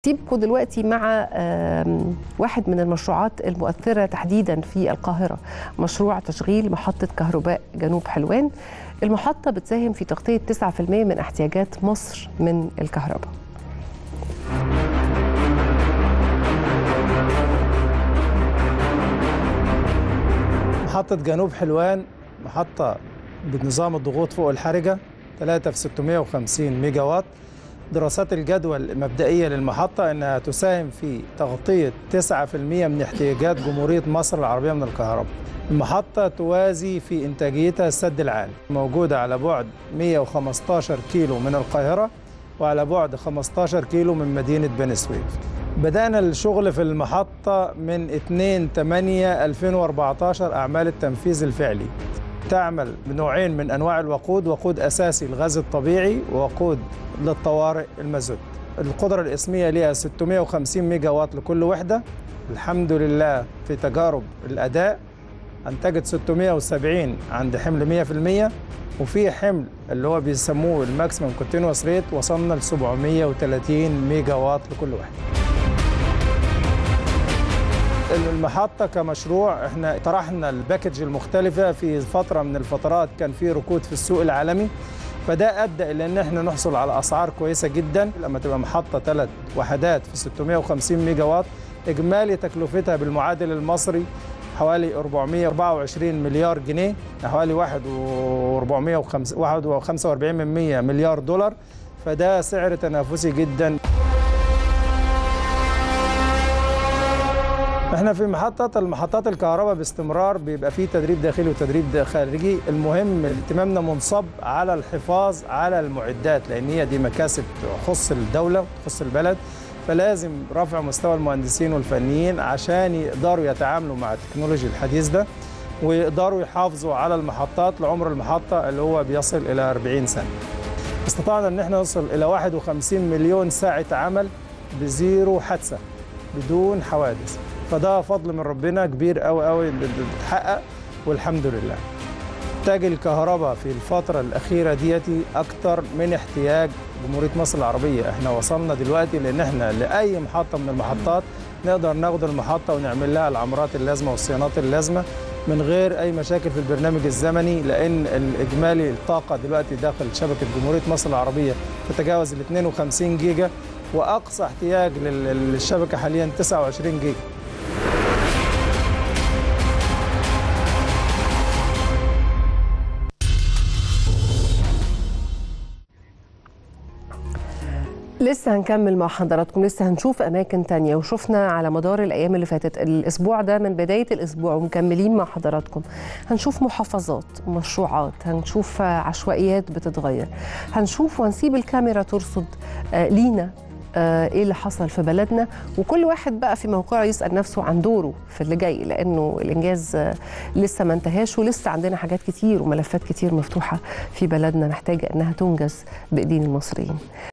سيبكم دلوقتي مع واحد من المشروعات المؤثرة تحديدا في القاهرة مشروع تشغيل محطة كهرباء جنوب حلوان المحطة بتساهم في تغطية 9% من احتياجات مصر من الكهرباء محطة جنوب حلوان محطة بنظام الضغوط فوق الحرجة 3 في 650 ميجا وات دراسات الجدوى المبدئية للمحطة أنها تساهم في تغطية 9% من احتياجات جمهورية مصر العربية من الكهرباء المحطة توازي في إنتاجيتها السد العالي موجودة على بعد 115 كيلو من القاهرة وعلى بعد 15 كيلو من مدينة بني سويف بدأنا الشغل في المحطة من 2 8 2014 أعمال التنفيذ الفعلي تعمل بنوعين من أنواع الوقود وقود أساسي الغاز الطبيعي ووقود للطوارئ المازوت القدرة الإسمية لها 650 ميجا وات لكل وحدة الحمد لله في تجارب الأداء أنتجت 670 عند حمل 100% وفي حمل اللي هو بيسموه الماكسيمم كونتينوس ريت وصلنا ل 730 ميجا وات لكل وحده المحطة كمشروع احنا طرحنا الباكج المختلفة في فترة من الفترات كان في ركود في السوق العالمي فده ادى الى ان احنا نحصل على اسعار كويسه جدا لما تبقى محطه ثلاث وحدات في 650 ميجا وات اجمالي تكلفتها بالمعادل المصري حوالي 424 مليار جنيه حوالي 1 من مليار دولار فده سعر تنافسي جدا احنا في محطة المحطات الكهرباء باستمرار بيبقى فيه تدريب داخلي وتدريب خارجي المهم اهتمامنا منصب على الحفاظ على المعدات لان هي دي مكاسب تخص الدولة وتخص البلد فلازم رفع مستوى المهندسين والفنيين عشان يقدروا يتعاملوا مع التكنولوجيا الحديث ده ويقدروا يحافظوا على المحطات لعمر المحطة اللي هو بيصل إلى 40 سنة استطعنا ان احنا نوصل إلى 51 مليون ساعة عمل بزيرو حادثة بدون حوادث فده فضل من ربنا كبير قوي قوي بتحقق والحمد لله احتاج الكهرباء في الفترة الأخيرة ديتي أكتر من احتياج جمهورية مصر العربية احنا وصلنا دلوقتي لأن احنا لأي محطة من المحطات نقدر ناخد المحطة ونعمل لها العمرات اللازمة والصيانات اللازمة من غير أي مشاكل في البرنامج الزمني لأن الإجمالي الطاقة دلوقتي داخل شبكة جمهورية مصر العربية تتجاوز ال 52 جيجا وأقصى احتياج للشبكة حاليا 29 جيجا لسه هنكمل مع حضراتكم لسه هنشوف اماكن تانية وشفنا على مدار الايام اللي فاتت الاسبوع ده من بدايه الاسبوع ومكملين مع حضراتكم هنشوف محافظات ومشروعات هنشوف عشوائيات بتتغير هنشوف وهنسيب الكاميرا ترصد لينا ايه اللي حصل في بلدنا وكل واحد بقى في موقعه يسال نفسه عن دوره في اللي جاي لانه الانجاز لسه ما انتهاش ولسه عندنا حاجات كتير وملفات كتير مفتوحه في بلدنا محتاجه انها تنجز بايدين المصريين